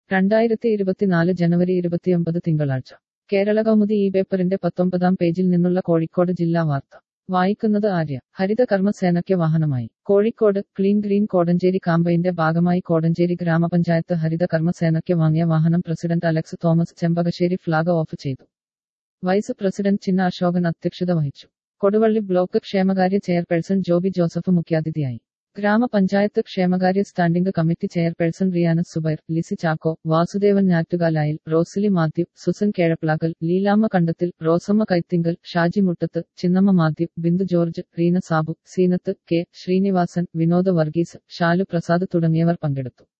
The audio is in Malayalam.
രണ്ടായിരത്തി ഇരുപത്തിനാല് ജനുവരി ഇരുപത്തിയൊമ്പത് തിങ്കളാഴ്ച കേരള കൗമുദി ഈ പേപ്പറിന്റെ പത്തൊമ്പതാം പേജിൽ നിന്നുള്ള കോഴിക്കോട് ജില്ലാ വാർത്ത വായിക്കുന്നത് ആര്യ ഹരിത കർമ്മസേനയ്ക്ക് വാഹനമായി കോഴിക്കോട് ക്ലീൻ ഗ്രീൻ കോടഞ്ചേരി കാമ്പയിന്റെ ഭാഗമായി കോടഞ്ചേരി ഗ്രാമപഞ്ചായത്ത് ഹരിത കർമ്മസേനയ്ക്ക് വാങ്ങിയ വാഹനം president Alex Thomas Chembakassery flag off ചെയ്തു വൈസ് പ്രസിഡന്റ് ചിന്ന അശോകൻ അധ്യക്ഷത വഹിച്ചു കൊടുവള്ളി ബ്ലോക്ക് ക്ഷേമകാര്യ ചെയർപേഴ്സൺ ജോബി ജോസഫ് മുഖ്യാതിഥിയായി ഗ്രാമപഞ്ചായത്ത് ക്ഷേമകാര്യ standing committee chairperson Riyana Subair Lissy Chacko Vasudevan Njattukalayil Rosily Mathew Susan Kezhaplackal Leelamma Kandathil Rosamma Kaithinkal Shaji Muttath Chinnamma Mathew Bindu George Reena Sabu Seenath K Sreenivasan വിനോദ വർഗീസ് ഷാലു പ്രസാദ് തുടങ്ങിയവർ പങ്കെടുത്തു